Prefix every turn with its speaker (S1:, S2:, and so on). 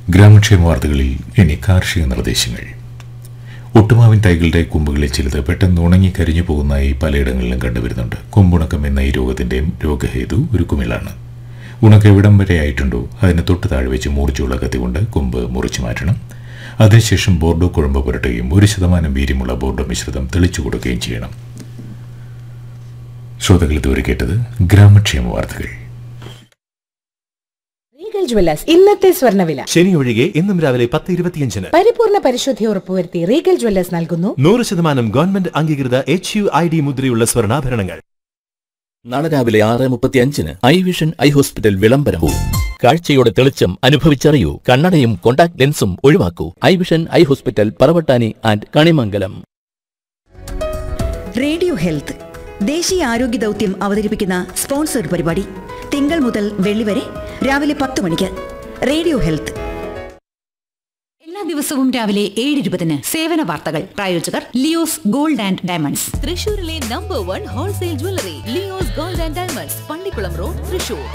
S1: ഗ്രാമക്ഷേമ വാർത്തകളിൽ ഇനി കാർഷിക നിർദ്ദേശങ്ങൾ ഒട്ടുമാവിൻ തൈകളുടെ കൊമ്പുകളിൽ ചിലത് പെട്ടെന്ന് ഉണങ്ങി കരിഞ്ഞു പോകുന്നതായി പലയിടങ്ങളിലും കണ്ടുവരുന്നുണ്ട് കൊമ്പുണക്കം എന്ന ഈ രോഗത്തിന്റെ രോഗഹേതു ഒരു കുമിളാണ് ഉണക്കം എവിടം വരെ ആയിട്ടുണ്ടോ അതിന് തൊട്ട് താഴെ വെച്ച് മൂർച്ചയുള്ള കത്തി കൊണ്ട് കൊമ്പ് മുറിച്ചു മാറ്റണം അതിനുശേഷം ബോർഡോ കുഴമ്പ് പുരട്ടുകയും ഒരു ശതമാനം വീര്യമുള്ള ബോർഡോ മിശ്രിതം തെളിച്ചു കൊടുക്കുകയും ചെയ്യണം ശ്രോതാക്കൾ ഇതുവരെ കേട്ടത് ഗ്രാമക്ഷേമ വാർത്തകൾ
S2: റീഗൽ ജ്വല്ലേഴ്സ് ഇന്നത്തെ സ്വർണ്ണവില
S3: ശനി ഒഴികെ ഇന്നും രാവിലെ പത്ത് ഇരുപത്തിയഞ്ചിന്
S2: പരിപൂർണ പരിശുദ്ധി ഉറപ്പുവരുത്തി റീഗൽ ജ്വല്ലേഴ്സ് നൽകുന്നു
S3: നൂറ് ശതമാനം ഗവൺമെന്റ് അംഗീകൃത എച്ച് യു ഐ ഡി മുദ്രയുള്ള സ്വർണ്ണാഭരണങ്ങൾ
S4: നാളെ രാവിലെ ആറ് മുപ്പത്തി അഞ്ചിന് ഐ വിഷൻ ഐ ഹോസ്പിറ്റൽ വിളംബരവും കാഴ്ചയുടെ തെളിച്ചം അനുഭവിച്ചറിയൂ കണ്ണടയും കോണ്ടാക്ട് ലെൻസും ഒഴിവാക്കൂ eye vision eye hospital Paravattani and Kanimangalam
S5: radio health ദേശീയ ആരോഗ്യ ദൗത്യം അവതരിപ്പിക്കുന്ന സ്പോൺസർഡ് പരിപാടി തിങ്കൾ മുതൽ വെള്ളി വരെ രാവിലെ പത്ത് മണിക്ക് റേഡിയോ ഹെൽത്ത്
S6: എല്ലാ ദിവസവും രാവിലെ ഏഴ് ഇരുപതിന് സേവന വാർത്തകൾ പ്രായോജകർ ലിയോസ് ഗോൾഡ് ആൻഡ് ഡയമണ്ട്സ്
S7: തൃശൂരിലെ number one wholesale jewellery Leo's gold and diamonds Pallikulam road Thrissur